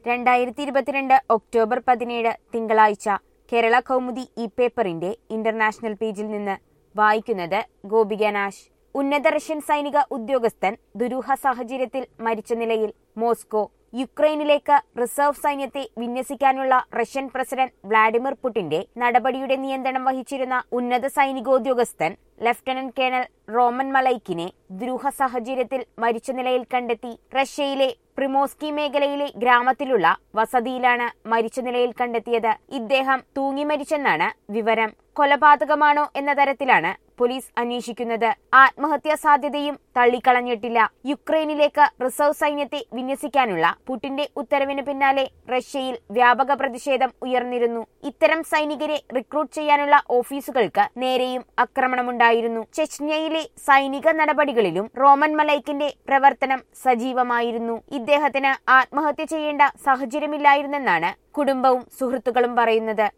രണ്ടായിരത്തി ഇരുപത്തിരണ്ട് ഒക്ടോബർ പതിനേഴ് തിങ്കളാഴ്ച കേരള കൗമുദി ഇ പേപ്പറിന്റെ ഇന്റർനാഷണൽ പേജിൽ നിന്ന് വായിക്കുന്നത് ഗോപിക നാശ് ഉന്നത റഷ്യൻ സൈനിക ഉദ്യോഗസ്ഥൻ ദുരൂഹ സാഹചര്യത്തിൽ മരിച്ച നിലയിൽ മോസ്കോ യുക്രൈനിലേക്ക് റിസർവ് സൈന്യത്തെ വിന്യസിക്കാനുള്ള റഷ്യൻ പ്രസിഡന്റ് വ്ളാഡിമിർ പുടിന്റെ നടപടിയുടെ നിയന്ത്രണം വഹിച്ചിരുന്ന ഉന്നത സൈനികോദ്യോഗസ്ഥൻ ലഫ്റ്റനന്റ് കേണൽ റോമൻ മലൈക്കിനെ ദുരൂഹ സാഹചര്യത്തിൽ മരിച്ച നിലയിൽ കണ്ടെത്തി റഷ്യയിലെ പ്രിമോസ്കി മേഖലയിലെ ഗ്രാമത്തിലുള്ള വസതിയിലാണ് മരിച്ച നിലയിൽ കണ്ടെത്തിയത് ഇദ്ദേഹം തൂങ്ങി മരിച്ചെന്നാണ് വിവരം കൊലപാതകമാണോ എന്ന തരത്തിലാണ് പോലീസ് അന്വേഷിക്കുന്നത് ആത്മഹത്യാ സാധ്യതയും തള്ളിക്കളഞ്ഞിട്ടില്ല യുക്രൈനിലേക്ക് റിസർവ് സൈന്യത്തെ വിന്യസിക്കാനുള്ള പുടിന്റെ ഉത്തരവിന് പിന്നാലെ റഷ്യയിൽ വ്യാപക പ്രതിഷേധം ഉയർന്നിരുന്നു ഇത്തരം സൈനികരെ റിക്രൂട്ട് ചെയ്യാനുള്ള ഓഫീസുകൾക്ക് നേരെയും ആക്രമണമുണ്ടായിരുന്നു ചെച്ന്യയിലെ സൈനിക നടപടികളിലും റോമൻ മലൈക്കിന്റെ പ്രവർത്തനം സജീവമായിരുന്നു ഇദ്ദേഹത്തിന് ആത്മഹത്യ ചെയ്യേണ്ട സാഹചര്യമില്ലായിരുന്നെന്നാണ് കുടുംബവും സുഹൃത്തുക്കളും പറയുന്നത്